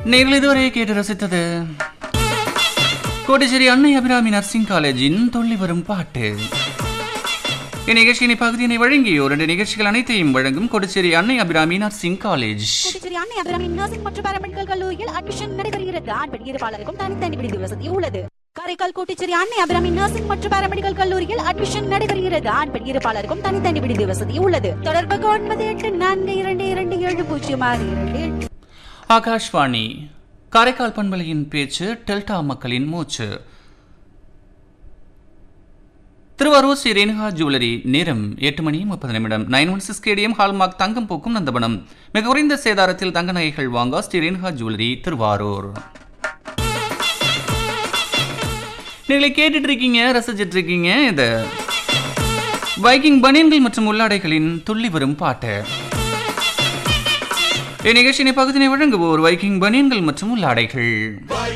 நீங்கள் இதுவரை கேட்டு ரசித்தது கோட்டச்சேரி அன்னை அபிராமி நர்சிங் காலேஜின் துள்ளி வரும் பாட்டு இந்நிகழ்ச்சியின் பகுதியினை வழங்கியோர் ரெண்டு நிகழ்ச்சிகள் அனைத்தையும் வழங்கும் கோட்டச்சேரி அன்னை Abirami nursing college Puducherry Annai Abirami nursing மற்றும் பாராமெடிக்கல் கல்லூரியில் அட்மிஷன் நடைபெறுகிறது ஆண் பெண் இருப்பாளருக்கும் தனித்தனி விடுதி வசதி உள்ளது காரைக்கால் கோட்டிச்சேரி அன்னை அபிராமி நர்சிங் மற்றும் பாராமெடிக்கல் கல்லூரியில் அட்மிஷன் நடைபெறுகிறது ஆண் பெண் இருப்பாளருக்கும் தனித்தனி விடுதி வசதி உள்ளது தொடர்புக்கு ஒன்பது எட்டு நான்கு இரண்டு இரண்டு ஏழு பூஜ்ஜியம் ஆறு இரண்டு எட்டு ஆகாஷ்வாணி காரைக்கால் பண்பலையின் பேச்சு டெல்டா மக்களின் மூச்சு திருவாரூர் ஸ்ரீ ரேணுகா ஜுவல்லரி நேரம் எட்டு மணி முப்பது நிமிடம் nine one six KDM hallmark தங்கம் போக்கும் நந்தபனம் மிக குறைந்த சேதாரத்தில் தங்க நகைகள் வாங்க ஸ்ரீ ரேணுகா ஜுவல்லரி திருவாரூர் நீங்களை கேட்டுட்டு இருக்கீங்க ரசிச்சிட்டு இருக்கீங்க இது வைக்கிங் பனியன்கள் மற்றும் உள்ளாடைகளின் துள்ளி வரும் பாட்டு இந்நிகழ்ச்சியின் பகுதியை வழங்குவோர் வைக்கிங் பனியன்கள் மற்றும் உள்ளாடைகள்